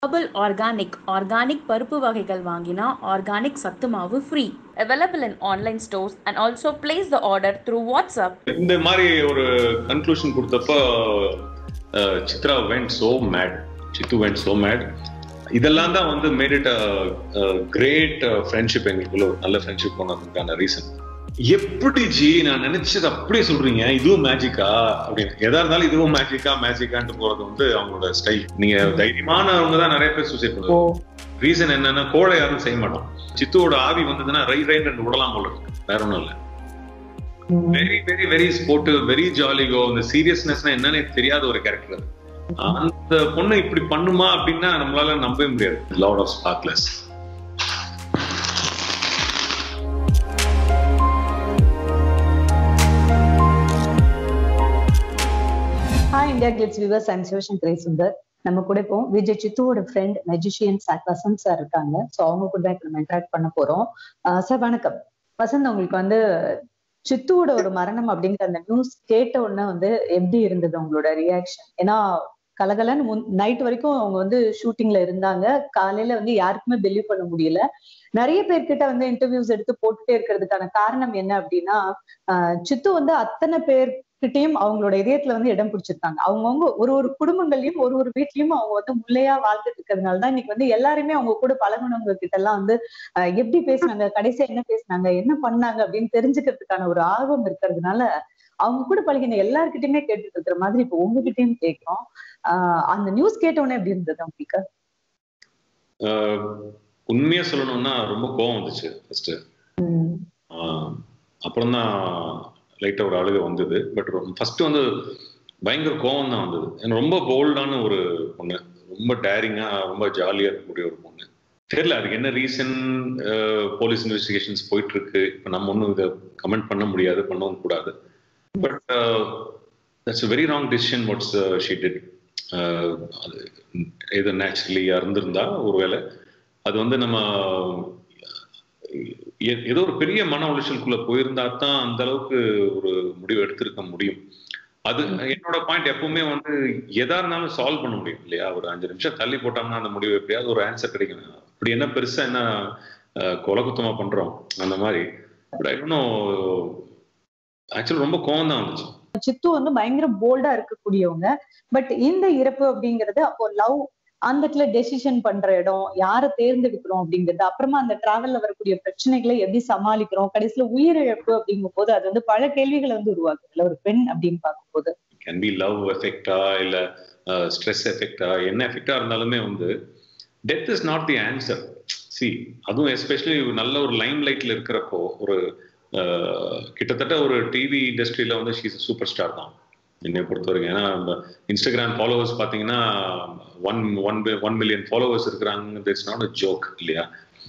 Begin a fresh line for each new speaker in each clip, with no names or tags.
Herbal organic organic பருப்பு வகைகள் வாங்கினா ஆர்கானிக் சத்து மாவு free available in online stores and also place the order through WhatsApp
இந்த மாதிரி ஒரு கன்க்ளூஷன் கொடுத்தப்போ அஹ், Chitra went so mad Sidhu went so mad இதெல்லாம் தான் வந்து மேட் இட் கிரேட் ஃப்ரெண்ட்ஷிப் எங்களுக்குள்ள ஒரு நல்ல ஃப்ரெண்ட்ஷிப் போனதுக்கான ரீசன் எப்படி ஜி நான் நினைச்சது அப்படியே சொல்றீங்க இதுவும் மேஜிக்கா அப்படின்னு எதா இருந்தாலும் இதுவும் மேஜிக்கா மேஜிக்கான்ட்டு போறது வந்து அவங்களோட ஸ்டைல் நீங்க தைரியமானவங்க தான் நிறைய பேர் சூசைட் பண்ணுவாங்க ரீசன் என்னன்னா கோழை யாரும் செய்ய மாட்டோம் சித்துவோட ஆவி வந்ததுன்னா ரை ரைன் ரெண்டு விடலாம் போல இருக்கு வேற ஒண்ணும் இல்ல very very very sportive very ஜாலிகோ இந்த சீரியஸ்னஸ்னா என்னன்னே தெரியாத ஒரு கேரக்டர் அந்த பொண்ணு இப்படி பண்ணுமா அப்படின்னா நம்மளால நம்பவே முடியாது lord of sparkles
hi India Glitz viewers I'm சிவசங்கரே சுந்தர் நம்ம கூட இப்போ விஜய் சித்துவோட friend magician sir Vasanth sir இருக்காங்க ஸோ அவங்க கூட தான் இப்போ நம்ம இன்ட்ராக்ட் பண்ண போறோம் சார் வணக்கம் வசந்த் உங்களுக்கு வந்து சித்துவோட ஒரு மரணம் அப்படிங்கிற அந்த நியூஸ் கேட்ட உடனே வந்து எப்படி இருந்தது உங்களோட ரியாக்ஷன் ஏன்னா கலகலன்னு முன் நைட் வரைக்கும் அவங்க வந்து ஷூட்டிங்ல இருந்தாங்க காலையில வந்து யாருக்குமே பிலீவ் பண்ண முடியல நிறைய பேர்கிட்ட வந்து இன்டர்வியூஸ் எடுத்து போட்டுட்டே இருக்கிறதுக்கான காரணம் என்ன அப்படின்னா ஆஹ் சித்து வந்து அத்தனை பேர் கிட்டயும் அவங்களோட இதயத்துல வந்து இடம் பிடிச்சிருக்காங்க அவங்கவுங்க ஒரு ஒரு குடும்பங்கள்லயும் ஒரு ஒரு வீட்லயும் அவங்க வந்து முல்லையா வாழ்ந்துட்டு இருக்கிறதுனால தான் இன்னைக்கு வந்து எல்லாருமே அவங்க கூட பழகுனவங்க கிட்ட எல்லாம் வந்து ஆஹ் எப்படி பேசினாங்க கடைசியா என்ன பேசினாங்க என்ன பண்ணாங்க அப்படின்னு தெரிஞ்சுக்கிறதுக்கான ஒரு ஆர்வம் இருக்கிறதுனால அவங்க கூட பழகின எல்லார்கிட்டயுமே கேட்டுட்டு இருக்கிற மாதிரி இப்போ உங்ககிட்டயும் கேட்கிறோம் ஆஹ் அந்த நியூஸ் கேட்ட உடனே எப்படி இருந்தது உங்களுக்கு
உண்மையா சொல்லணும்னா ரொம்ப கோவம் வந்துச்சு ஃபர்ஸ்ட் அப்புறம் தான் லைட்டா ஒரு அழுகை வந்தது பட் ஃபர்ஸ்ட் வந்து பயங்கர கோவம் தான் வந்தது எனக்கு ரொம்ப போல்டான ஒரு பொண்ணு ரொம்ப டேரிங்கா ரொம்ப ஜாலியா இருக்கக்கூடிய ஒரு பொண்ணு தெரியல அதுக்கு என்ன ரீசன் போலீஸ் இன்வெஸ்டிகேஷன்ஸ் போயிட்டு இருக்கு இப்போ நம்ம ஒன்றும் இதை கமெண்ட் பண்ண முடியாது பண்ணவும் கூடாது but that's very wrong decision what's she did அது ஏதோ நேச்சுரலி இருந்திருந்தா ஒருவேளை அது வந்து நம்ம ஏ- ஏதோ ஒரு பெரிய மன உளைச்சலுக்குள்ள போயிருந்தா தான் அந்த அளவுக்கு ஒரு முடிவு எடுத்திருக்க முடியும் அது என்னோட பாயிண்ட் எப்பவுமே வந்து எதா இருந்தாலும் சால்வ் பண்ண முடியும் இல்லையா ஒரு அஞ்சு நிமிஷம் தள்ளி போட்டோம்னா அந்த முடிவு எப்படியாவது ஒரு ஆன்சர் கிடைக்கும் அப்படி என்ன பெருசா என்ன அஹ், கொலை குத்தமா பண்றோம் அந்த மாதிரி பட் ஐ டோன்ட் ஆக்சுவலி ரொம்ப கோவம் தான் வந்துச்சு
சித்து வந்து பயங்கர போல்டா இருக்கக்கூடியவங்க பட் இந்த இறப்பு அப்படிங்கிறது அப்போ லவ் அந்த இடத்துல டெசிஷன் பண்ற இடம் யாரை தேர்ந்தெடுக்கிறோம் அப்படிங்கிறது அப்புறமா அந்த டிராவல்ல வரக்கூடிய பிரச்சனைகளை எப்படி சமாளிக்கிறோம் கடைசியில உயிரிழப்பு அப்படிங்கும் போது அது வந்து பல கேள்விகளை வந்து உருவாக்குதுல ஒரு பெண் அப்படின்னு பார்க்கும்போது
கேன் பி லவ் எஃபெக்டா இல்ல ஸ்ட்ரெஸ் எஃபெக்டா என்ன எஃபெக்டா இருந்தாலுமே வந்து death is not the answer சி அதுவும் எஸ்பெஷலி நல்ல ஒரு லைம் லைட்ல இருக்கிறப்போ ஒரு அஹ், கிட்டத்தட்ட ஒரு டிவி இண்டஸ்ட்ரியில வந்து ஷீஸ் சூப்பர் ஸ்டார் தான் என்னை பொறுத்த வரைக்கும் ஏன்னா இன்ஸ்டாகிராம் ஃபாலோவர்ஸ் பார்த்தீங்கன்னா one one one million followers இருக்கிறாங்க இட்ஸ் நாட் அ ஜோக் இல்லையா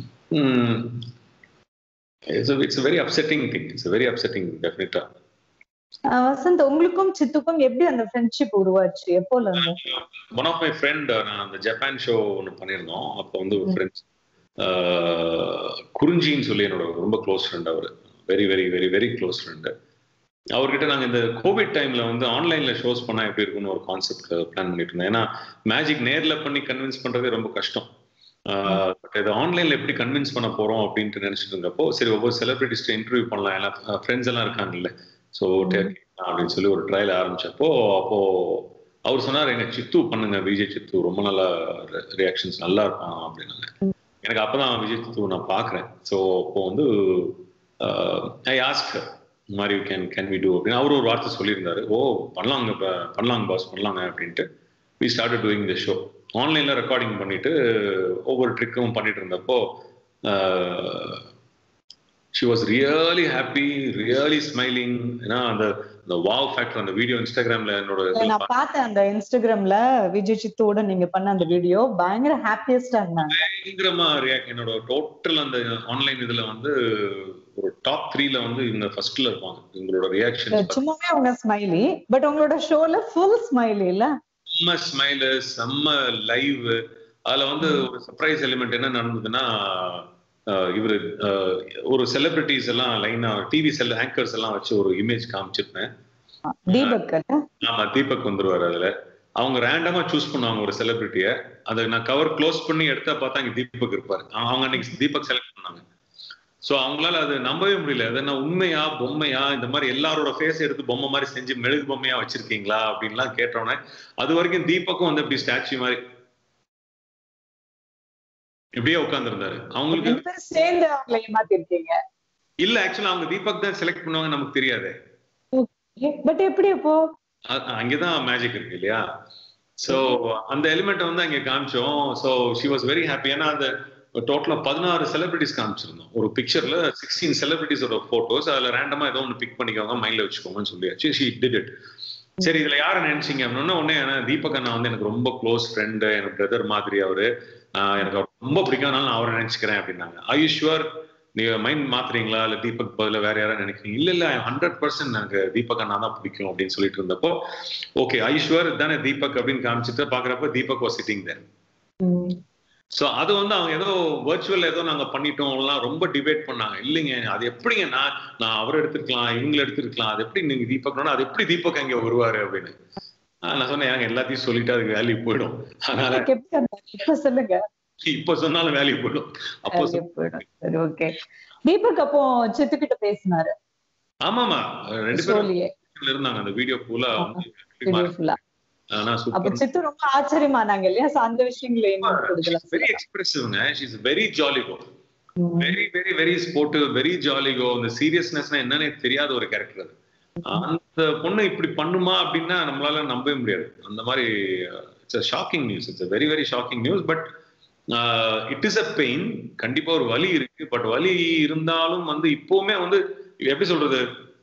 it's it's very upsetting thing it's very upsetting டெஃபினட்டா
ஆஹ் வசந்த் உங்களுக்கும் சித்துக்கும் எப்படி அந்த ஃப்ரெண்ட்ஷிப் உருவாச்சு எப்போல இருந்து
ஒன் ஆஃப் மை ஃப்ரெண்ட் நான் அந்த ஜப்பான் ஷோ ஒன்று பண்ணியிருந்தோம் அப்போ வந்து ஒரு ஃப்ரெண்ட்ஸ் குறிஞ்சின்னு சொல்லி என்னோட ரொம்ப க்ளோஸ் ஃப்ரெண்ட் அவர் very very very very close friend அவர்கிட்ட நாங்கள் இந்த கோவிட் டைம்ல வந்து ஆன்லைன்ல ஷோஸ் பண்ணா எப்படி இருக்கும்னு ஒரு கான்செப்ட் பிளான் பண்ணிட்டு இருந்தோம் ஏன்னா மேஜிக் நேர்ல பண்ணி கன்வின்ஸ் பண்றதே ரொம்ப கஷ்டம் பட் இதை ஆன்லைன்ல எப்படி கன்வின்ஸ் பண்ண போறோம் அப்படின்ட்டு நினைச்சிட்டு இருந்தப்போ சரி ஒவ்வொரு செலிபிரிட்டிஸ்ட்டு இன்டர்வியூ பண்ணலாம் எல்லாம் ஃப்ரெண்ட்ஸ் எல்லாம் இருக்காங்கல்ல ஸோ அப்படின்னு சொல்லி ஒரு ட்ரையல் ஆரம்பிச்சப்போ அப்போ அவர் சொன்னார் எங்க சித்து பண்ணுங்க விஜய் சித்து ரொம்ப நல்லா ரியாக்ஷன்ஸ் நல்லா இருப்பான் அப்படின்னாங்க எனக்கு அப்பதான் விஜய் சித்து நான் பாக்குறேன் ஸோ அப்போ வந்து ஐ ஆஸ்க் இந்த மாதிரி கேன் கேன் வி டூ அப்படின்னு அவரு ஒரு வார்த்தை சொல்லியிருந்தாரு ஓ பண்ணலாங்க ப- பண்ணலாங்க பாஸ் பண்ணலாங்க அப்படின்ட்டு we start doing the show ஆன்லைன்ல ரெக்கார்டிங் பண்ணிட்டு ஒவ்வொரு ட்ரிக்கும் பண்ணிட்டு இருந்தப்போ she was really happy really smiling ஏன்னா அந்த அந்த வாவ் ஃபேக்டர் அந்த வீடியோ இன்ஸ்டாகிராம்ல என்னோட இதுல
நான் பார்த்தேன் அந்த இன்ஸ்டாகிராம்ல விஜய் சித்துவோட நீங்க பண்ண அந்த வீடியோ பயங்கர ஹாப்பியஸ்டா இருந்தாங்க
பயங்கரமா ரியாக்ட் என்னோட டோட்டல் அந்த ஆன்லைன் இதுல வந்து ஒரு டாப் த்ரீல வந்து இவங்க ஃபர்ஸ்ட்ல இருப்பாங்க இவங்களோட ரியாக்ஷன்
சும்மாவே அவங்க ஸ்மைலி பட் உங்களோட ஷோல ஃபுல் ஸ்மைலி இல்ல
செம்ம ஸ்மைலு செம்ம லைவ் அதுல வந்து ஒரு சர்ப்ரைஸ் எலிமெண்ட் என்ன நடந்ததுன்னா அஹ் இவரு அஹ் ஒரு செலிபிரிட்டிஸ் எல்லாம் லைனா டிவி செல் ஆங்கர்ஸ் எல்லாம் வச்சு ஒரு இமேஜ் காமிச்சிருப்பேன்
தீபக் அல்ல?
ஆமா தீபக் வந்துருவாரு அதுல அவங்க ரேண்டமா சூஸ் பண்ணுவாங்க ஒரு செலிபிரிட்டியை அதை நான் கவர் க்ளோஸ் பண்ணி எடுத்தா பார்த்தா அங்க தீபக் இருப்பாரு அவங்க அன்னைக்கு தீபக் செலக்ட் பண்ணாங்க ஸோ அவங்களால அது நம்பவே முடியல அது என்ன உண்மையா பொம்மையா இந்த மாதிரி எல்லாரோட ஃபேஸ் எடுத்து பொம்மை மாதிரி செஞ்சு மெழுகு பொம்மையா வச்சிருக்கீங்களா அப்படின்லாம் கேட்டோன்னே அது வரைக்கும் தீபக்கும் வந்து இப்படி ஸ்டாச்சு மாதிரி இப்படியே உட்காந்துருந்தாரு அவங்களுக்கு
ரெண்டு பேரும் சேர்ந்து அவங்களை ஏமாத்திருக்கீங்க
இல்ல ஆக்சுவலா அவங்க தீபக் தான் செலக்ட் பண்ணுவாங்க நமக்கு தெரியாது
பட் எப்படி அப்போ
அ- அங்கதான் மேஜிக் இருக்கு இல்லையா சோ அந்த எலிமெண்ட் வந்து அங்க காமிச்சோம் so she was very happy ஏன்னா அந்த டோட்டலா பதினாறு செலிபிரிட்டிஸ் காமிச்சிருந்தோம் ஒரு பிக்சர்ல சிக்ஸ்டீன் செலிபிரிட்டிஸோட போட்டோஸ் அதுல ரேண்டமா ஏதோ ஒன்று பிக் பண்ணிக்கோங்க மைண்ட்ல வச்சுக்கோங்கன்னு சொல்லியாச்சு ஷி டிட் இட் சரி இதுல யாரை நினைச்சீங்க அப்படின்னா உடனே ஏன்னா தீபக் அண்ணா வந்து எனக்கு ரொம்ப க்ளோஸ் ஃப்ரெண்டு எனக்கு பிரதர் மாதிரி அவரு ஆஹ் எனக்கு அவர் ரொம்ப பிடிக்காதனால நான் அவரை நினைச்சுக்கிறேன் அப்படின்னாங்க ஐஸ்வர் நீங்க மைண்ட் மாத்துறீங்களா இல்ல தீபக் பதில வேற யாராவது நினைக்கிறீங்க இல்ல இல்ல ஹண்ட்ரட் பர்சன்ட் எனக்கு தீபக் அண்ணா தான் பிடிக்கும் அப்படின்னு சொல்லிட்டு இருந்தப்போ ஓகே ஐஸ்வர் தானே தீபக் அப்படின்னு காமிச்சிட்டு பாக்குறப்ப Deepak was sitting there so அது வந்து அவங்க ஏதோ வர்ச்சுவல் ஏதோ நாங்க பண்ணிட்டோம் எல்லாம் ரொம்ப டிபேட் பண்ணாங்க இல்லைங்க அது எப்படிங்க நான் நான் அவர் எடுத்துருக்கலாம் இவங்களை எடுத்துருக்கலாம் அது எப்படி நீங்க தீபக்னா அது எப்படி தீபக் அங்க வருவாரு அப்படின்னு ஆஹ் நான் சொன்னேன் எனக்கு எல்லாத்தையும் சொல்லிட்டு அதுக்கு வேல்யூ போயிடும் அதனால
எனக்கு எப்படி அந்த- இப்ப சொல்லுங்க
இப்ப சொன்னாலும் வேல்யூ போயிடும் அப்போ
வேலையை போயிடும். சரி ஓகே தீபக் அப்போ சித்துக்கிட்ட பேசினாரு
ஆமாமா ரெண்டு பேரும்
சோழியே
இருந்தாங்க அந்த வீடியோ ஃபுல்லா
வீடியோ ஃபுல்லா
ஆனா
அப்ப
சூப்பர்
சித்து ரொம்ப ஆச்சரியமானாங்க இல்லையா So, அந்த விஷயங்களை இன்னும் கூடுதலா
வெரி எக்ஸ்பிரசிவ்ங்க ஷீஸ் வெரி ஜாலி கோ
ம்.
Very very very sportive very jolly கோ இந்த சீரியஸ்னஸ்னா என்னன்னே தெரியாத ஒரு கேரக்டர் அது அந்த பொண்ணு இப்படி பண்ணுமா அப்படின்னா நம்மளால நம்பவே முடியாது அந்த மாதிரி it's shocking news it's very very shocking news but it is a pain கண்டிப்பா ஒரு வலி இருக்கு பட் வலி இருந்தாலும் வந்து இப்பவுமே வந்து எப்படி சொல்றது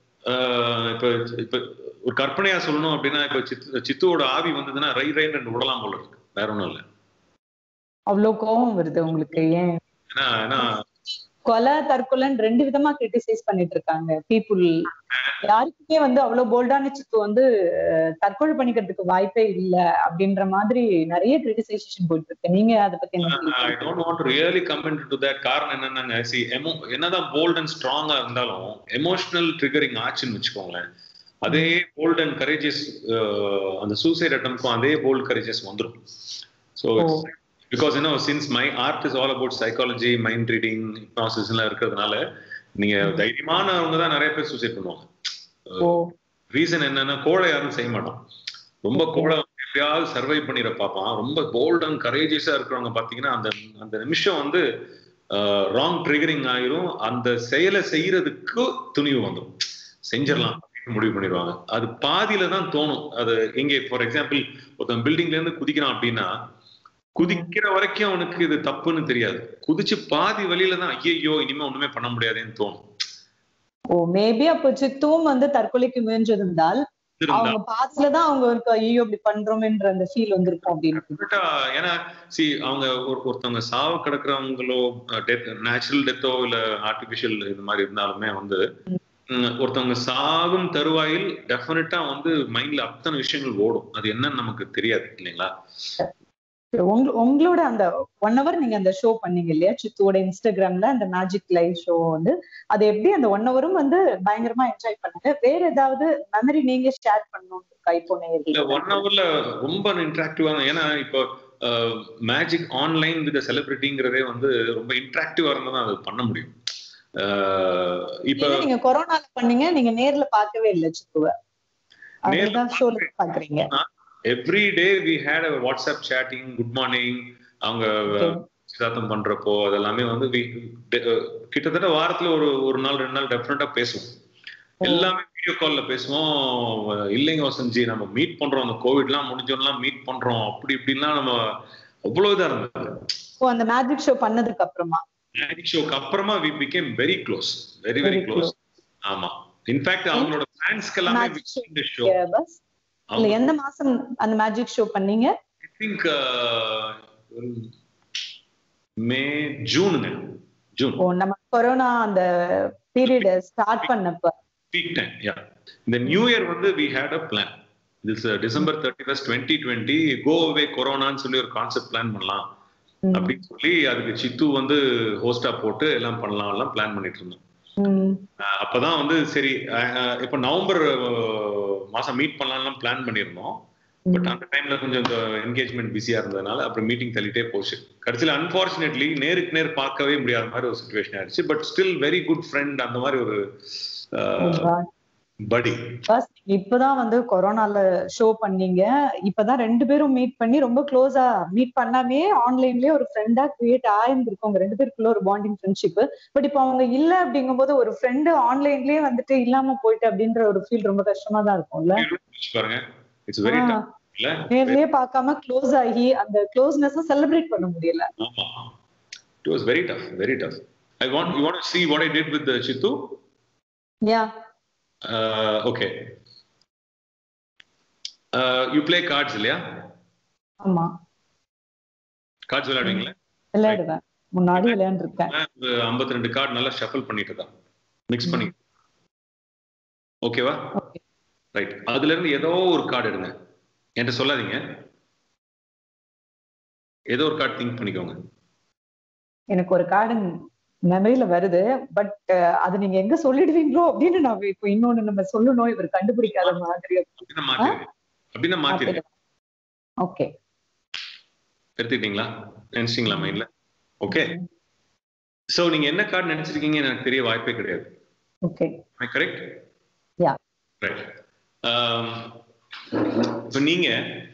ஆஹ் இப்ப இப்ப ஒரு கற்பனையா சொல்லணும் அப்படின்னா இப்ப சித்து சித்துவோட ஆவி வந்ததுன்னா ரை ரைன் ரெண்டு விடலாம் போல இருக்கு வேற ஒண்ணும் இல்ல
அவ்வளவு கோபம் வருது உங்களுக்கு ஏன்
ஏன்னா ஏன்னா
கொலை தற்கொலைன்னு ரெண்டு விதமா கிரிட்டிசைஸ் பண்ணிட்டு இருக்காங்க பீப்புள் யாருக்குமே வந்து அவ்வளவு போல்டான சித்து வந்து அஹ், தற்கொலை பண்ணிக்கிறதுக்கு வாய்ப்பே இல்ல அப்படின்ற மாதிரி நிறைய கிரிட்டிசைசேஷன் போயிட்டு இருக்கு நீங்க அதை பத்தி என்ன
ஐ
நினைக்கிறீங்க?
Don't want really comment to that காரணம் என்னன்னாங்க சி எமோ என்னதான் போல்ட் அண்ட் ஸ்ட்ராங்கா இருந்தாலும் எமோஷனல் ட்ரிகரிங் ஆச்சுன்னு வச்சுக்கோங்களேன் அதே போல்ட் அண்ட் கரேஜஸ் அந்த சூசைட் அட்டம்க்கும் அதே போல்ட் கரேஜஸ் வந்துடும் so
oh.
Because you know since my art is all about psychology mind reading hypnosis எல்லாம் இருக்கிறதுனால நீங்க தைரியமானவங்க தான் நிறைய பேர் சூசைட் பண்ணுவாங்க
ஓ
ரீசன் என்னன்னா கோழை யாரும் செய்ய மாட்டோம் ரொம்ப கோழை வந்து எப்படியாவது சர்வை பண்ணிட பார்ப்பான் ரொம்ப போல்ட் அண்ட் கரேஜியஸா இருக்கிறவங்க பாத்தீங்கன்னா அந்த அந்த நிமிஷம் வந்து ராங் ட்ரிகரிங் ஆயிரும் அந்த செயலை செய்யறதுக்கு துணிவு வந்துடும் செஞ்சிடலாம் அப்படின்னு முடிவு பண்ணிடுவாங்க அது பாதியில தான் தோணும் அது எங்கே ஃபார் எக்ஸாம்பிள் ஒருத்தன் பில்டிங்ல இருந்து குதிக்கிறான் அப்படின்னா குதிக்கிற வரைக்கும் அவனுக்கு இது தப்புன்னு தெரியாது குதிச்சு பாதி வழியில தான் ஐயோ இனிமே ஒண்ணுமே பண்ண முடியாதுன்னு தோணும்
ஓ மேபி அப்போ சித்துவும் வந்து தற்கொலைக்கு முயன்றிருந்தால்
இருந்தா
அவங்க பாத்துல தான் அவங்களுக்கு ஐயோ இப்படி பண்றோமேன்ற அந்த ஃபீல் வந்திருக்கும் அப்படின்னு
Definite ஆ, ஏன்னா சி அவங்க ஒரு ஒருத்தவங்க சாவு கிடக்குறவங்களோ டெத் நேச்சுரல் டெத்தோ இல்ல ஆர்டிபிஷியல் இது மாதிரி இருந்தாலுமே வந்து ம், ஒருத்தவங்க சாகும் தருவாயில் டெஃபினட்டா வந்து மைண்ட்ல அத்தனை விஷயங்கள் ஓடும் அது என்னன்னு நமக்கு தெரியாது இல்லைங்களா
உங்க உங்களோட அந்த ஒன் ஹவர் நீங்க அந்த ஷோ பண்ணீங்க இல்லையா சித்துவோட இன்ஸ்டாகிராம்ல அந்த மேஜிக் லைவ் ஷோ வந்து அது எப்படி அந்த ஒன் ஹவரும் வந்து பயங்கரமா என்ஜாய் பண்ணாங்க வேற ஏதாவது மெமரி நீங்க ஷேர் பண்ணணும் இப்போ
இல்ல
நேயர்களுக்கு?
ஒன் ஹவர்ல ரொம்ப இன்ட்ராக்டிவா ஏன்னா இப்போ மேஜிக் ஆன்லைன் வித் செலிபிரிட்டிங்கிறதே வந்து ரொம்ப இன்ட்ராக்டிவா இருந்தா தான் அது பண்ண முடியும் அஹ், இப்போ
ஏன்னா நீங்க கொரோனால பண்ணீங்க நீங்க நேர்ல பார்க்கவே இல்ல சித்துவ
நேர்ல
அதுதான் ஷோல பாக்குறீங்க
every day we had a WhatsApp chatting good morning அவங்க
Okay.
சிதார்த்தம் பண்றப்போ அதெல்லாமே வந்து we- de- கிட்டத்தட்ட வாரத்துல ஒரு ஒரு நாள் ரெண்டு நாள் டெஃபினட்டா பேசுவோம் எல்லாமே வீடியோ கால்ல பேசுவோம் இல்லைங்க வசந்த்ஜி நம்ம மீட் பண்றோம் அந்த கோவிட்லாம் முடிஞ்சோம்லாம் மீட் பண்றோம் அப்படி இப்படிலாம் நம்ம அவ்வளவு இதா இருந்தது
ஓ அந்த மேஜிக் ஷோ பண்ணதுக்கு அப்புறமா
மேஜிக் ஷோக்கு அப்புறமா we became very close very very
Very
close ஆமா இன்ஃபேக்ட் அவங்களோட ஃபேன்ஸ்க்கு எல்லாமே
Magic show.
இந்த ஷோ
பஸ் இல்ல எந்த மாசம் அந்த மேஜிக் ஷோ பண்ணீங்க
ஐ திங்க் மே ஜூனுங்க ஜூன்
ஓ நம்ம கொரோனா அந்த பீரியட் ஸ்டார்ட் பண்ணப்ப
பீக் டைம் யா இந்த நியூ இயர் வந்து we had a plan this December thirty first twenty twenty go away கொரோனான்னு சொல்லி ஒரு கான்செப்ட் பிளான் பண்ணலாம்
ம்.
அப்படின்னு சொல்லி அதுக்கு சித்து வந்து ஹோஸ்டா போட்டு எல்லாம் பண்ணலாம் எல்லாம் பிளான் பண்ணிட்டு இருந்தோம்
ம்.
அஹ் அப்பதான் வந்து சரி அஹ் அஹ் இப்ப நவம்பர் அஹ், மாசம் மீட் பண்ணலாம்லாம் பிளான் பண்ணியிருந்தோம் பட் அந்த டைம்ல கொஞ்சம் என்கேஜ்மெண்ட் பிஸியா இருந்ததுனால அப்புறம் மீட்டிங் தள்ளிட்டே போச்சு கடைசியில் அன்பார்ச்சுனேட்லி நேருக்கு நேர் பார்க்கவே முடியாத மாதிரி ஒரு சுச்சுவேஷன் ஆயிடுச்சு but still very good friend அந்த மாதிரி ஒரு படி
ஃபர்ஸ்ட் இப்பதான் வந்து கொரோனால ஷோ பண்ணீங்க இப்பதான் ரெண்டு பேரும் மீட் பண்ணி ரொம்ப க்ளோஸா மீட் பண்ணாமே ஆன்லைன்லயே ஒரு ஃப்ரெண்டா கிரியேட் ஆயிருந்திருக்கும் உங்க ரெண்டு பேருக்குள்ள ஒரு பாண்டிங் ஃப்ரெண்ட்ஷிப் பட் இப்போ அவங்க இல்ல அப்படிங்கும்போது ஒரு ஃப்ரெண்டு ஆன்லைன்லயே வந்துட்டு இல்லாம போயிட்டு அப்படின்ற ஒரு ஃபீல் ரொம்ப கஷ்டமா தான் இருக்கும்ல
பாருங்க இட்ஸ் வெரி
ஆ.
இல்ல
நேர்லயே பார்க்காம க்ளோஸ் ஆகி அந்த க்ளோஸ்னஸ் செலிப்ரேட் பண்ண முடியல
ஆமா it was very tough very tough I want you want see what i did with the Sidhu
yeah
uh, okay uh, you play cards இல்லையா
ஆமா
கார்ட்ஸ் விளையாடுவீங்களா
விளையாடுவேன் முன்னாடி விளையாண்டுருக்கேன்
ஐம்பத்தி ரெண்டு கார்டு நல்லா ஷஃபிள் பண்ணிட்டு தான் மிக்ஸ் பண்ணி ஓகேவா
ஓகே
ரைட் அதுல இருந்து ஏதோ ஒரு கார்டு எடுங்க என்கிட்ட சொல்லாதீங்க ஏதோ ஒரு கார்டு திங்க் பண்ணிக்கோங்க
எனக்கு ஒரு கார்டு மெமரியில வருது பட் அது நீங்க எங்க சொல்லிடுவீங்களோ அப்படின்னு நான் இப்போ இன்னொன்னு நம்ம சொல்லணும் இவர் கண்டுபிடிக்காத மாதிரி
அப்படின்னா மாத்திருங்க அப்படின்னா மாத்திருங்க
ஓகே
எடுத்துக்கிட்டீங்களா நினைச்சிட்டீங்களா மைண்ட்ல ஓகே சோ நீங்க என்ன கார்டு நினைச்சிருக்கீங்கன்னு எனக்கு தெரிய வாய்ப்பே கிடையாது
okay
I correct
Yeah.
Right இப்போ நீங்க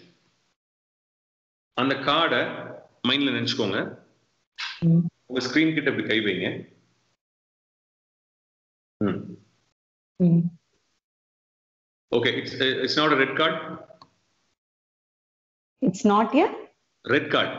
அந்த கார்டை மைண்ட்ல நினைச்சுக்கோங்க உங்க ஸ்கிரீன் கிட்ட இப்படி கை வைங்க ம் okay it's it's not red card
it's not a
red card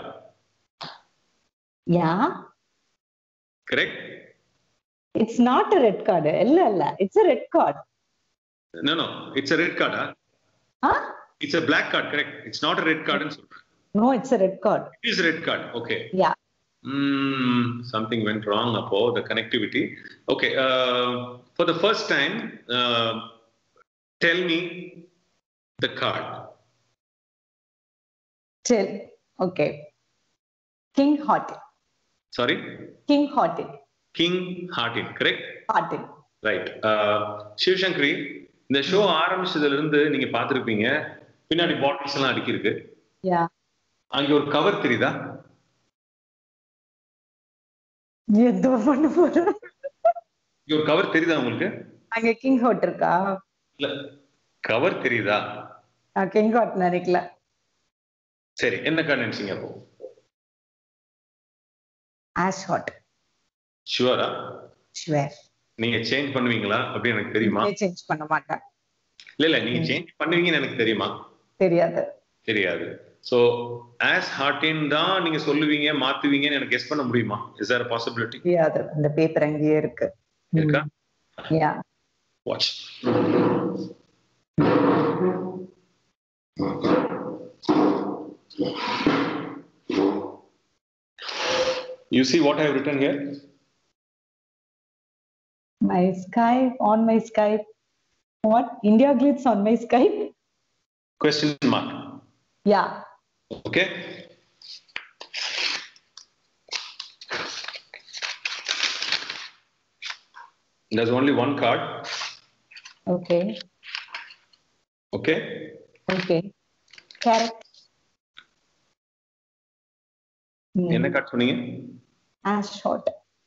yeah
correct
it's not a red card இல்ல இல்ல it's a red card
no no it's red கார்டா
ஆ
it's a black card correct it's not a red card ன்னு சொல்றேன்
no it's a red card
it is a red card okay
yeah
Mm, something went wrong apo the connectivity. Okay, uh, for the first time, uh, tell me the card.
சரி okay king ஹாட்டில்
Sorry,
king ஹாட்டில்
King Heartin, correct?
ஹாட்டில்
Right. Uh, Sivasankari இந்த show ஆரம்பிச்சதுல இருந்து நீங்க பார்த்திருப்பீங்க பின்னாடி bottles எல்லாம் அடிக்கிருக்கு
யா
அங்க ஒரு கவர் தெரியுதா
எதோ பண்ண போறேன்
இங்க ஒரு கவர் தெரியுதா உங்களுக்கு
அங்க கிங் ஹாட் இருக்கா
இல்ல கவர் தெரியுதா
நான் கிங் ஹாட் நினைக்கல
சரி என்ன கார்டு நினைச்சீங்க அப்போ
ஆஷ் ஹாட்
ஷுவரா
ஷுவர்
நீங்க சேஞ்ச் பண்ணுவீங்களா அப்படின்னு எனக்கு தெரியுமா
சேஞ்ச் பண்ண மாட்டேன்
இல்ல இல்ல நீங்க சேஞ்ச் பண்ணுவீங்கன்னு எனக்கு தெரியுமா
தெரியாது
தெரியாது சோ ஆஸ் ஹார்டின் தான் நீங்க சொல்லுவீங்க மாத்துவீங்கன்னு எனக்கு கெஸ் பண்ண முடியுமா இஸ் ஆர் பாசிபிலிட்டி
தெரியாது அந்த பேப்பர் அங்கேயே இருக்கு
இருக்கா
yeah
watch You see what I have written here?
My Skype on my Skype. What? India glitz on my Skype?
Question mark.
Yeah.
Okay. There's only one card.
Okay.
Okay.
Okay. Carrot.
என்ன card சொன்னீங்க
As short.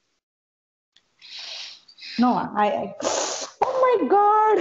No, I, I. Oh my God.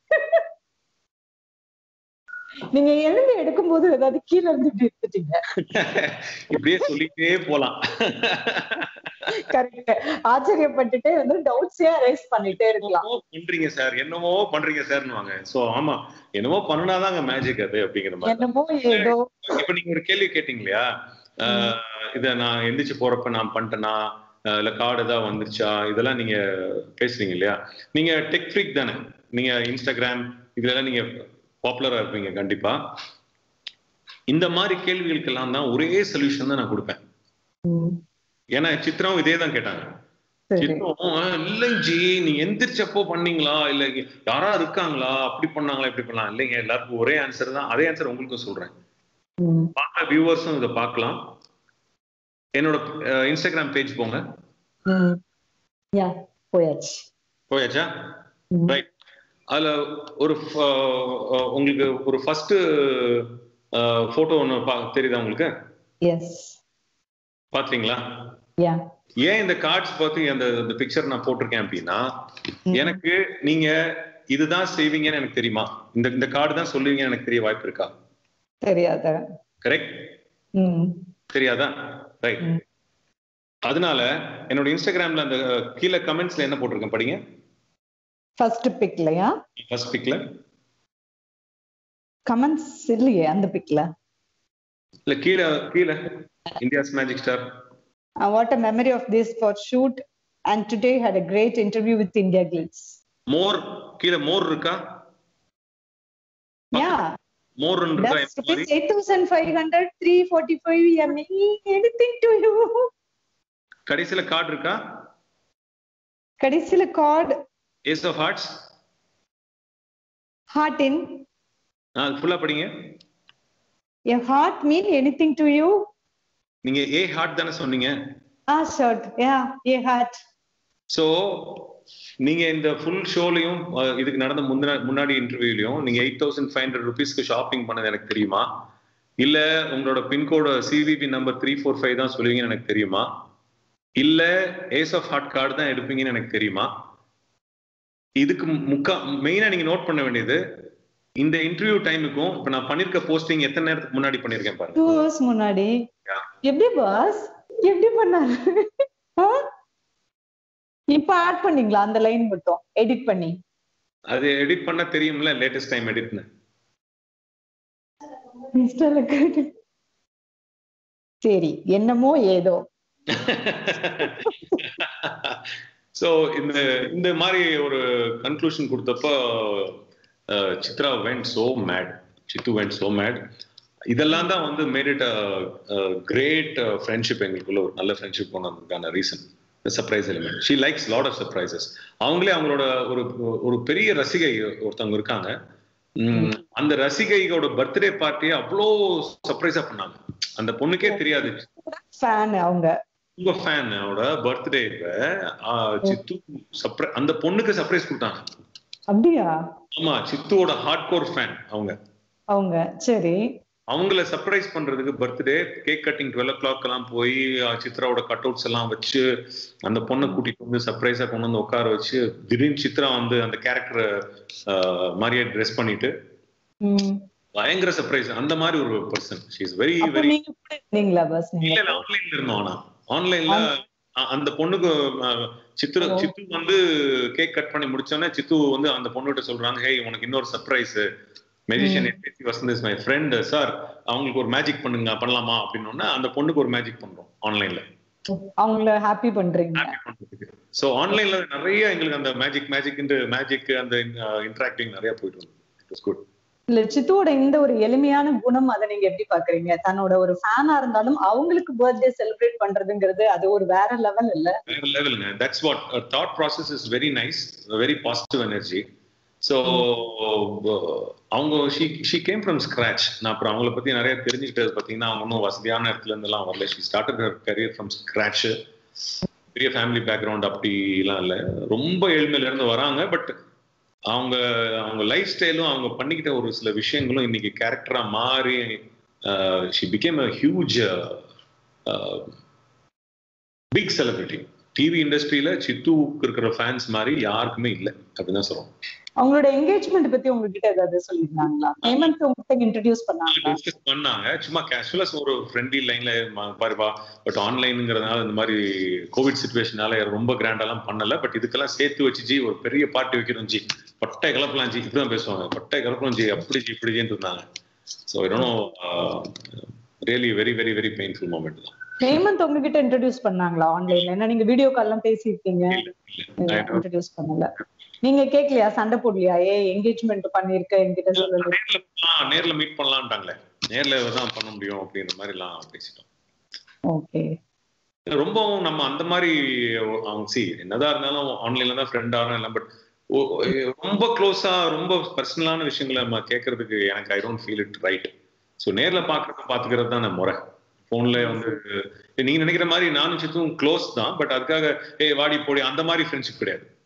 நீங்க எழுந்து எடுக்கும்போது ஏதாவது கீழே இருந்து இப்படி எடுத்துட்டீங்க
இப்படியே சொல்லிட்டே போலாம்
கரெக்ட் ஆச்சரியப்பட்டுட்டே வந்து டவுட்ஸே அரைஸ் பண்ணிட்டே இருக்கலாம்
என்னமோ பண்றீங்க சார் என்னமோ பண்றீங்க சார்னுவாங்க சோ ஆமா என்னமோ பண்ணுனாதாங்க மேஜிக் அது அப்படிங்கிற மாதிரி
என்னமோ ஏதோ
இப்ப நீங்க ஒரு கேள்வி கேட்டீங்க இல்லையா ஆஹ் இத நான் எந்திரிச்சு போறப்ப நான் பண்ணிட்டேனா ஆஹ் இல்ல கார்டு ஏதாவது வந்துருச்சா இதெல்லாம் நீங்க பேசுறீங்க இல்லையா நீங்க டெக் ஃப்ரீக் தானே நீங்க இன்ஸ்டாகிராம் இதுலலாம் நீங்க பாப்புலரா இருப்பீங்க கண்டிப்பா இந்த மாதிரி கேள்விகளுக்கெல்லாம் தான் ஒரே சொல்யூஷன் தான் நான் கொடுப்பேன்
ம்,
ஏன்னா சித்ராவும் இதே தான் கேட்டாங்க
சரி
சித்ராவும் "ஆஹ், இல்லைங்க ஜி நீங்க எந்திரிச்சப்போ பண்ணீங்களா இல்ல யாரா இருக்காங்களா அப்படி பண்ணாங்களா இப்படி பண்ணலாம் இல்லைங்க எல்லாருக்கும் ஒரே ஆன்சர் தான் அதே ஆன்சர் உங்களுக்கும் சொல்றேன்
ம்,
பார்க்குற வியூவர்ஸும் இதை பார்க்கலாம் என்னோட இன்ஸ்டாகிராம் பேஜ் போங்க
ம். யா போயாச்சு
போயாச்சா
ம்.
ரைட் அதுல ஒரு ஃப- அஹ் உங்களுக்கு ஒரு ஃபர்ஸ்ட் போட்டோ ஒன்று பா தெரியுதா உங்களுக்கு
எஸ்
பாத்தீங்களா
யா
ஏன் இந்த கார்ட்ஸ் பார்த்து அந்த இந்த பிக்சர் நான் போட்டிருக்கேன் அப்படின்னா எனக்கு நீங்க இதுதான் செய்வீங்கன்னு எனக்கு தெரியுமா இந்த இந்த கார்டு தான் சொல்லுவீங்கன்னு எனக்கு தெரிய வாய்ப்பு இருக்கா
தெரியாத
கரெக்ட்
ம்
தெரியாதா ரைட்
ம்.
அதனால என்னோட இன்ஸ்டாகிராம்ல அந்த அஹ், கீழே கமெண்ட்ஸ்ல என்ன போட்டிருக்கேன் படிங்க
ஃபர்ஸ்ட் பிக்லயா
ஃபர்ஸ்ட் பிக்ல
கமெண்ட்ஸ் இல்லையே அந்த பிக்ல
இல்ல கீழே கீழே India's magic star
what a memory of this far shoot and today had a great interview with India Glitz
more கீழே மோர் இருக்கா
யா
மோர் இருக்கா
That's
இந்த மாதிரி
rupees 8,500, 345 yummy, anything to you.
கடைசியில கார்டு இருக்கா
கடைசியில card
ace of hearts
heart in
அது ஃபுல்லா படிங்க
a heart mean anything to you
நீங்க ஏ ஹார்ட் தானே சொன்னீங்க
ஆ ஷர்ட் யா ஏ ஹார்ட்
சோ நீங்க இந்த ஃபுல் ஷோலையும் இதுக்கு நடந்த முந்தின முன்னாடி இன்டர்வியூலையும் நீங்க எயிட் தௌசண்ட் ஃபைவ் ஹண்ட்ரட் ருபீஸ்க்கு ஷாப்பிங் பண்ணது எனக்கு தெரியுமா இல்ல உங்களோட பின்கோட CVV number three four five தான் சொல்லுவீங்கன்னு எனக்கு தெரியுமா இல்ல ஏஸ் ஆஃப் ஹார்ட் கார்டு தான் எடுப்பீங்கன்னு எனக்கு தெரியுமா இதுக்கு முக்கா மெயினா நீங்க நோட் பண்ண வேண்டியது இந்த இன்டர்வியூ டைமுக்கும் இப்ப நான் பண்ணிருக்க போஸ்டிங் எத்தனை நேரத்துக்கு முன்னாடி பண்ணிருக்கேன் பாருங்க
டூ ஹவர்ஸ் முன்னாடி
Yeah.
எப்படி பாஸ் எப்படி பண்ணாரு ஆ? இப்ப ஆட் பண்ணீங்களா அந்த லைன் மட்டும் எடிட் பண்ணி
அது எடிட் பண்ண தெரியும்ல லேட்டஸ்ட் டைம் எடிட்னு
இன்ஸ்டால கேட்டு சரி என்னமோ ஏதோ
சோ இந்த இந்த மாதிரி ஒரு கன்க்ளூஷன் கொடுத்தப்போ அஹ், Chitra went so mad Sidhu went so mad இதெல்லாம் தான் வந்து மேட் இட் கிரேட் ஃப்ரெண்ட்ஷிப் எங்களுக்குள்ள ஒரு நல்ல ஃப்ரெண்ட்ஷிப் போனதுக்கான reason surprise element she likes lot of surprises அவங்களே அவங்களோட ஒரு ஒரு பெரிய ரசிகை ஒருத்தவங்க இருக்காங்க உம், அந்த ரசிகையோட பர்த்டே பார்ட்டியை அவ்வளோ சர்ப்ரைஸா பண்ணாங்க அந்த பொண்ணுக்கே தெரியாது
ஃபேன் அவங்க
உங்க ஃபேனோட பர்த்டேவை சித்து சர்ப்ரை அந்த பொண்ணுக்கு சர்ப்ரைஸ் கொடுத்தாங்க
அப்படியா
ஆமா சித்துவோட ஹார்ட் கோர் ஃபேன் அவங்க
அவங்க சரி
அவங்கள சர்ப்ரைஸ் பண்றதுக்கு birthday cake cutting twelve o'clock எல்லாம் போய் அஹ், சித்ராவோட கட் அவுட்ஸ் எல்லாம் வச்சு அந்த பொண்ணை கூட்டிட்டு வந்து சர்ப்ரைஸா கொண்டு வந்து உட்கார வச்சு திடீர்னு சித்ரா வந்து அந்த கேரக்டர் மாதிரியே ட்ரெஸ் பண்ணிட்டு
ம்.
பயங்கர சர்ப்ரைஸ் அந்த மாதிரி ஒரு பர்சன் ஷீ இஸ் வெரி
அப்ப
வெரி
நீங்க கூட இருந்தீங்களா பஸ்
இல்ல
நீங்க
இல்ல ஆன்லைன்ல இருந்தோம் ஆனா ஆன்லைன்ல அந்த பொண்ணுக்கு அஹ், சித்து
ஓ.
சித்து வந்து கேக் கட் பண்ணி முடிச்சோன்னே சித்து வந்து அந்த பொண்ணுகிட்ட சொல்றாங்க ஹே உனக்கு இன்னொரு surprise magician SP Vasanth is my friend sir அவங்களுக்கு ஒரு மேஜிக் பண்ணுங்க பண்ணலாமா அப்படின்னோன்னா அந்த பொண்ணுக்கு ஒரு மேஜிக் பண்றோம் ஆன்லைன்ல
அவங்கள ஹாப்பி பண்றீங்க
சோ ஆன்லைன்ல நிறைய எங்களுக்கு அந்த மேஜிக் மேஜிக் மேஜிக் அந்த இன்டராக்டிங் நிறைய போயிட்டு இருந்தது குட்
இல்ல சித்துவோட இந்த ஒரு எளிமையான குணம் அதை நீங்க எப்படி பாக்குறீங்க தன்னோட ஒரு ஃபேனா இருந்தாலும் அவங்களுக்கு பர்த்டே செலிப்ரேட் பண்றதுங்கிறது அது ஒரு வேற லெவல் இல்ல
வேற லெவலுங்க that's what thought process is very nice very positive energy so அவங்க she she came from scratch நான் அப்புறம் அவங்கள பத்தி நிறைய தெரிஞ்சுக்கிட்டது பார்த்தீங்கன்னா அவங்க ஒன்றும் வசதியான இடத்துல இருந்தெல்லாம் வரல she started her career from scratch பெரிய ஃபேமிலி பேக்ரவுண்ட் அப்படிலாம் இல்லை ரொம்ப ஏழ்மையில இருந்து வராங்க பட் அவங்க அவங்க லைஃப் ஸ்டைலும் அவங்க பண்ணிக்கிட்ட ஒரு சில விஷயங்களும் இன்னைக்கு கேரக்டரா மாறி she became a huge big celebrity TV இண்டஸ்ட்ரியில சித்துவுக்கு இருக்கிற ஃபேன்ஸ் மாதிரி யாருக்குமே இல்லை அப்படின்னு தான் சொல்றோம்
அவங்களோட என்கேஜ்மெண்ட் பத்தி உங்ககிட்ட ஏதாவது சொல்லியிருந்தாங்களா ஹேமந்த் உங்ககிட்ட இன்ட்ரடியூஸ் பண்ணாங்களா
டிஸ்கஸ் பண்ணாங்க சும்மா கேஷுவலா ஒரு ஃப்ரெண்ட்லி லைன்ல பாருப்பா பட் ஆன்லைனுங்கிறதுனால இந்த மாதிரி கோவிட் சுச்சுவேஷனால ரொம்ப கிராண்டாலாம் பண்ணல பட் இதுக்கெல்லாம் சேர்த்து வச்சு ஜி ஒரு பெரிய பார்ட்டி வைக்கணும் ஜி பட்டை கலப்பலாம் ஜி இப்படிதான் பேசுவாங்க பட்டை கலப்பலாம் ஜி அப்படி ஜி இப்படி ஜின்னு இருந்தாங்க ஸோ இன்னும் really very very very painful moment தான்
ஹேமந்த் உங்ககிட்ட இன்ட்ரடியூஸ் பண்ணாங்களா ஆன்லைன்ல ஏன்னா நீங்க வீடியோ கால்லாம் பேசியிருக்கீங்க
இல்ல
இன்ட்ரடியூஸ் பண்ணல நீங்க கேக்கலையா சண்டை போடலையா ஏ என்கேஜ்மெண்ட் பண்ணிருக்க என்கிட்ட சொல்லல
நேர்ல ஆ, நேர்ல மீட் பண்ணலான்ட்டாங்களே நேர்ல தான் பண்ண முடியும் அப்படின்ற மாதிரி எல்லாம் பேசிட்டோம்
ஓகே
ரொம்பவும் நம்ம அந்த மாதிரி அவங்க சி என்னதான் இருந்தாலும் ஆன்லைன்ல தான் ஃப்ரெண்ட் ஆகணும் எல்லாம் பட் ரொம்ப க்ளோஸா ரொம்ப பர்சனலான விஷயங்களை நம்ம கேட்கறதுக்கு எனக்கு I don't feel it right so நேர்ல பாக்குறத பாத்துக்கிறது தான் முறை போன்ல வந்து நீங்க நினைக்கிற மாதிரி நானும் சித்தும் க்ளோஸ் தான் பட் அதுக்காக ஏ வாடி போடி அந்த மாதிரி ஃப்ரெண்ட்ஷிப் கிடையாது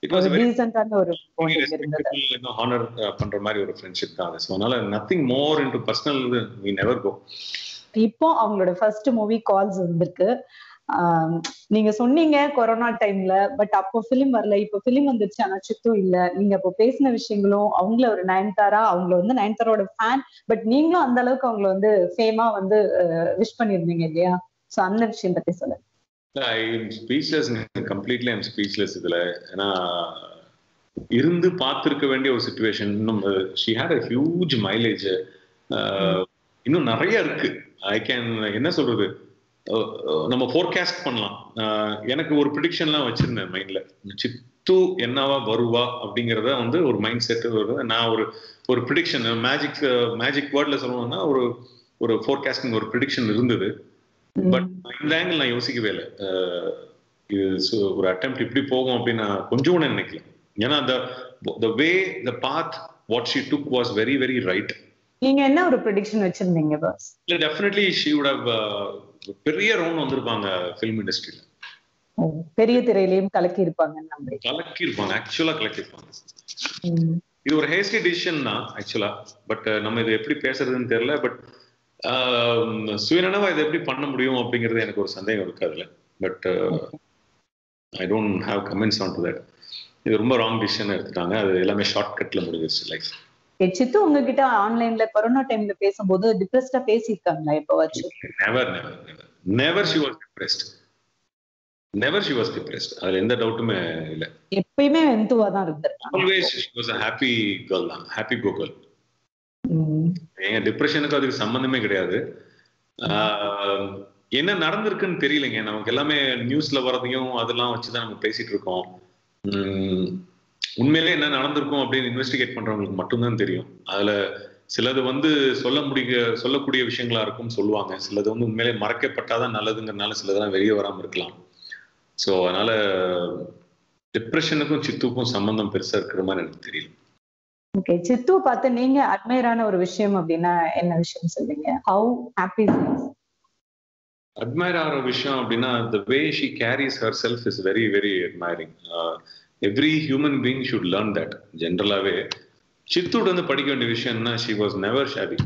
இட் வாஸ்
ஒரு
வெரி
டீசென்டான ஒரு bonding இருந்தது
ஹானர் பண்ற மாதிரி ஒரு ஃப்ரெண்ட்ஷிப் தான் ஸோ அதனால nothing more into personal we never go
இப்போ அவங்களோட ஃபர்ஸ்ட் மூவி கால்ஸ் வந்திருக்கு ஆம், நீங்க சொன்னீங்க கொரோனா டைம்ல பட் அப்போ பிலிம் வரல இப்போ பிலிம் வந்துருச்சு ஆனா சித்து இல்ல நீங்க அப்போ பேசின விஷயங்களும் அவங்கள ஒரு நயன்தாரா அவங்கள வந்து நயன்தாரோட ஃபேன் பட் நீங்களும் அந்த அளவுக்கு அவங்கள வந்து ஃபேமா வந்து விஷ் பண்ணிருந்தீங்க இல்லையா சோ அந்த விஷயம் பத்தி சொல்லுங்க
I speechless completely I'm speechless இதுல ஏன்னா இருந்து பார்த்திருக்க வேண்டிய ஒரு சுச்சுவேஷன் இன்னும் she had a huge mileage இன்னும் நிறைய இருக்கு ஐ கேன் என்ன சொல்றது அஹ், அஹ், நம்ம ஃபோர்காஸ்ட் பண்ணலாம் அஹ், எனக்கு ஒரு ப்ரிடிக்ஷன்லாம் வச்சிருந்தேன் மைண்ட்ல சித்து என்னவா வருவா அப்படிங்கிறத வந்து ஒரு மைண்ட் செட் வருது நான் ஒரு ஒரு ப்ரிடிக்ஷன் மேஜிக் மேஜிக் வேர்ட்ல சொல்லணும்னா ஒரு ஒரு ஃபோர்காஸ்டிங் ஒரு ப்ரிடிக்ஷன் இருந்தது பட் இந்த ஆங்கிள் நான் யோசிக்கவே இல்லை அஹ் இது சு- ஒரு அட்டெம்ட் இப்படி போகும் அப்படின்னு நான் கொஞ்சம் கூட நினைக்கல ஏன்னா the the way the path what she took was very very right
நீங்க என்ன ஒரு ப்ரெடிக்ஷன் வச்சிருந்தீங்க பாஸ்
இல்லை definitely she would have uh, பெரிய ரவுண்ட் வந்திருப்பாங்க ஃபிலிம் இண்டஸ்ட்ரியில
பெரிய திரையிலையும் கலக்கி இருப்பாங்கன்னு நம்புறேன்
கலக்கியிருப்பாங்க ஆக்சுவலா கலக்கியிருப்பாங்க
உம்.
இது ஒரு ஹேஸ்டி டிசிஷன் தான் ஆக்சுவலா பட் நம்ம இது எப்படி பேசுறதுன்னு தெரியல பட் சுயநனவா இதை எப்படி பண்ண முடியும் அப்படிங்கிறது எனக்கு ஒரு சந்தேகம் இருக்கு அதுல but I don't have comments on to that இது ரொம்ப ராங் டிசிஷன் எடுத்துட்டாங்க அது எல்லாமே ஷார்ட் கட்ல முடிஞ்சிருச்சு லைஃப்
ஏ, சித்து உங்ககிட்ட ஆன்லைன்ல கொரோனா டைம்ல பேசும்போது டிப்ரெஸ்டா பேசியிருக்காங்களா எப்பவாச்சும்
never never never never she was depressed never she was depressed அதுல எந்த டவுட்டுமே இல்லை
எப்பயுமே வெந்துவா தான் இருந்திருக்காங்க
always she was a happy girl தான் ஹாப்பி கோ கேர்ள்
உம்.
எங்க டிப்ரெஷனுக்கு அதுக்கு சம்பந்தமே கிடையாது ஆஹ் என்ன நடந்திருக்குன்னு தெரியலைங்க நமக்கு எல்லாமே நியூஸ்ல வரதையும் அதெல்லாம் வச்சுதான் நம்ம பேசிட்டு இருக்கோம் உம் உண்மையிலே என்ன நடந்திருக்கும் அப்படின்னு இன்வெஸ்டிகேட் பண்றவங்களுக்கு மட்டும்தான் தெரியும் அதுல சிலது வந்து சொல்ல முடிய சொல்லக்கூடிய விஷயங்களா இருக்கும் சொல்லுவாங்க சிலது வந்து உண்மையிலே மறைக்கப்பட்டாதான் நல்லதுங்கிறனால சிலதெல்லாம் வெளியே வராம இருக்கலாம் ஸோ அதனால டிப்ரெஷனுக்கும் சித்துக்கும் சம்பந்தம் பெருசா இருக்கிற மாதிரி எனக்கு தெரியல
ஓகே சித்து பார்த்து நீங்க அட்மையரான ஒரு விஷயம் அப்படின்னா என்ன விஷயம் சொல்றீங்க ஹவு ஹாப்பி
அட்மையர் ஆகிற விஷயம் அப்படின்னா the way she carries herself is very very admiring every human being should learn that ஜென்ரலாகவே சித்தூட் வந்து படிக்க வேண்டிய விஷயம்னா ஷி வாஸ் நெவர் ஷாபி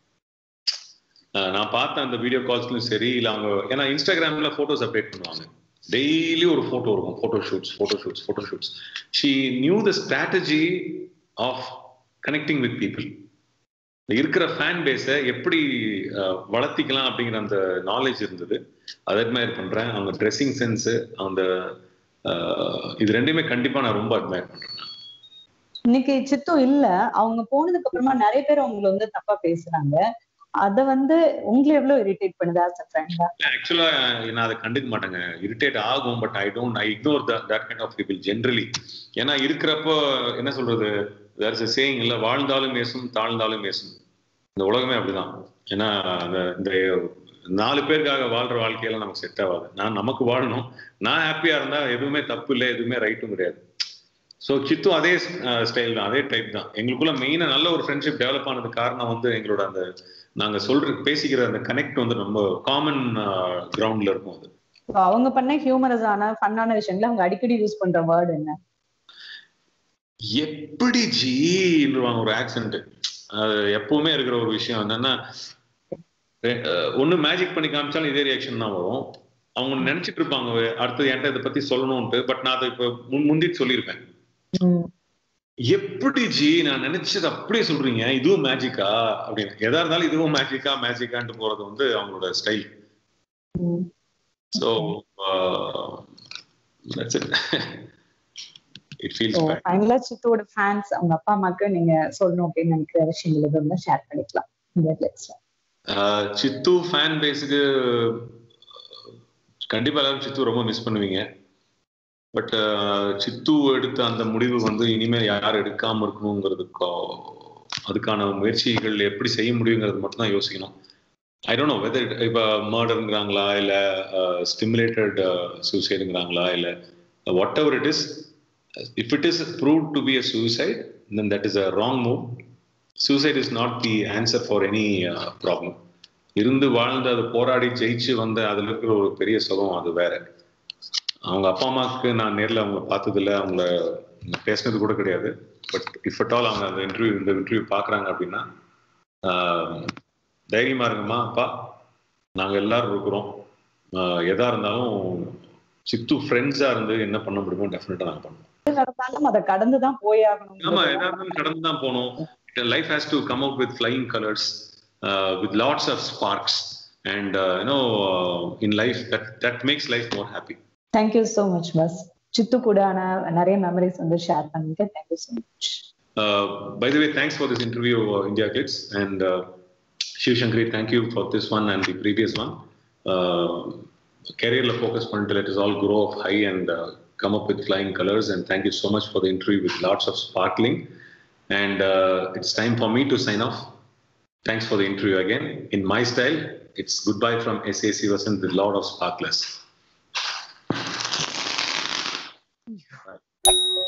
நான் பார்த்த அந்த வீடியோ கால்ஸ்லையும் சரி இல்லை அவங்க ஏன்னா இன்ஸ்டாகிராம்ல ஃபோட்டோஸ் அப்டேட் பண்ணுவாங்க டெய்லி ஒரு ஃபோட்டோ இருக்கும் photo shoots photo shoots photo shoots she knew the strategy of connecting with people இருக்கிற ஃபேன் பேஸை எப்படி அஹ், வளர்த்திக்கலாம் அப்படிங்கிற அந்த நாலேஜ் இருந்தது அதை அட்மையர் பண்றேன் அவங்க ட்ரெஸ்ஸிங் சென்ஸு அந்த அஹ், இது ரெண்டுமே கண்டிப்பா நான் ரொம்ப அட்மையர் பண்றேன்
இன்னைக்கு சித்து இல்ல அவங்க போனதுக்கு அப்புறமா நிறைய பேர் அவங்கள வந்து தப்பா பேசுறாங்க அத வந்து உங்களை எவ்வளவு இரிட்டேட் பண்ணுது ஆஸ் அ ஃப்ரெண்டா
ஆக்சுவலா நான் அதை கண்டுக்க மாட்டேங்க இரிட்டேட் ஆகும் but I don't I ignore that kind of people generally ஏன்னா இருக்கிறப்போ என்ன சொல்றது வேற சேயிங் இல்ல வாழ்ந்தாலும் ஏசும் தாழ்ந்தாலும் ஏசும் இந்த உலகமே அப்படிதான் ஏன்னா அந்த இந்த நாலு பேருக்காக வாழ்ற வாழ்க்கையெல்லாம் நமக்கு செட் ஆகாது நான் நமக்கு வாழணும் நான் ஹாப்பியா இருந்தா எதுவுமே தப்பு இல்லை எதுவுமே ரைட்டும் கிடையாது ஸோ சித்து அதே ஸ்டைல் தான் அதே டைப் தான் எங்களுக்குள்ள மெயினா நல்ல ஒரு ஃப்ரெண்ட்ஷிப் டெவலப் ஆனது காரணம் வந்து எங்களோட அந்த நாங்க சொல்ற பேசிக்கிற அந்த கனெக்ட் வந்து ரொம்ப காமன் கிரவுண்ட்ல இருக்கும் அது
அவங்க பண்ண ஹியூமரஸான ஃபன்னான விஷயங்களை அவங்க அடிக்கடி யூஸ் பண்ற வேர்டு என்ன
எப்படி ஜீன்னுவாங்க ஒரு ஆக்சென்ட் அது எப்பவுமே இருக்கிற ஒரு விஷயம் என்னன்னா ரெ- அஹ் ஒண்ணு மேஜிக் பண்ணி காமிச்சாலும் இதே ரியாக்ஷன் தான் வரும் அவங்க நினைச்சிட்டு இருப்பாங்க அடுத்தது என்கிட்ட இதை பத்தி சொல்லணும்ட்டு பட் நான் அதை இப்ப முன் முந்திட்டு சொல்லியிருப்பேன்
உம்.
எப்படி ஜி நான் நினைச்சது அப்படியே சொல்றீங்க இதுவும் மேஜிக்கா அப்படின்னு எதா இருந்தாலும் இதுவும் மேஜிக்கா மேஜிக்கான்ட்டு போறது வந்து அவங்களோட style
um.
So that's it it feels
So,
bad
ஃபைனலா சித்துவோட ஃபேன்ஸ் அவங்க அப்பா அம்மாக்கு நீங்க சொல்லணும் அப்படின்னு நினைக்கிற விஷயங்கள் எதுவும் இருந்தா ஷேர் பண்ணிக்கலாம் இந்த இடத்துல
ஆஹ் சித்து ஃபேன் பேஸுக்கு கண்டிப்பா எல்லாரும் சித்து ரொம்ப மிஸ் பண்ணுவீங்க பட் சித்து எடுத்த அந்த முடிவு வந்து இனிமேல் யார் எடுக்காம இருக்கணுங்கிறதுக்கோ அதுக்கான முயற்சிகள் எப்படி செய்ய முடியுங்கிறது மட்டும் தான் யோசிக்கணும் ஐ டோன்ட் நோ வெதர் இப்போ மர்டருங்கிறாங்களா இல்லை ஸ்டிமுலேட்டட் சூசைடுங்கிறாங்களா இல்லை whatever it is if it is prove to be a suicide then that is a wrong move suicide is not the answer for any problem இருந்து வாழ்ந்து அது போராடி ஜெயிச்சு வந்த அதுல இருக்கிற ஒரு பெரிய சுகம் அது வேற அவங்க அப்பா அம்மாவுக்கு நான் நேர்ல அவங்கள பார்த்ததில்ல அவங்கள பேசினது கூட கிடையாது பட் இஃப் அட் ஆல் அவங்க அந்த இன்டர்வியூ இந்த இன்டர்வியூ பார்க்குறாங்க அப்படின்னா ஆஹ், தைரியமா இருங்கம்மா அப்பா நாங்கள் எல்லாரும் இருக்கிறோம் ஆஹ், எதா இருந்தாலும் சித்து ஃப்ரெண்ட்ஸா இருந்து என்ன பண்ண முடியுமோ டெஃபினட்டா நாங்கள் பண்ணுவோம்
நடந்தாலும் அதை கடந்துதான் போய்
ஆமா எதா இருந்தாலும் கடந்து தான் போகணும் life has to come out with flying colours with lots of sparks and you know in life that that makes life more happy
thank you so much பஸ் சித்து கூடான நிறைய மெமரிஸ் வந்து ஷேர் பண்ணிட்டு thank you so much
Uh, by the way, thanks for this interview, uh, India Kids. And uh, Shiv Shankari, thank you for this one and the previous one. Uh, career la focus until let us all grow up high and uh, come up with flying colors. And thank you so much for the interview with lots of sparkling. And uh, it's time for me to sign off. Thanks for the interview again. In my style, it's goodbye from SAC Vasant, the Lord of Sparklers. Bye.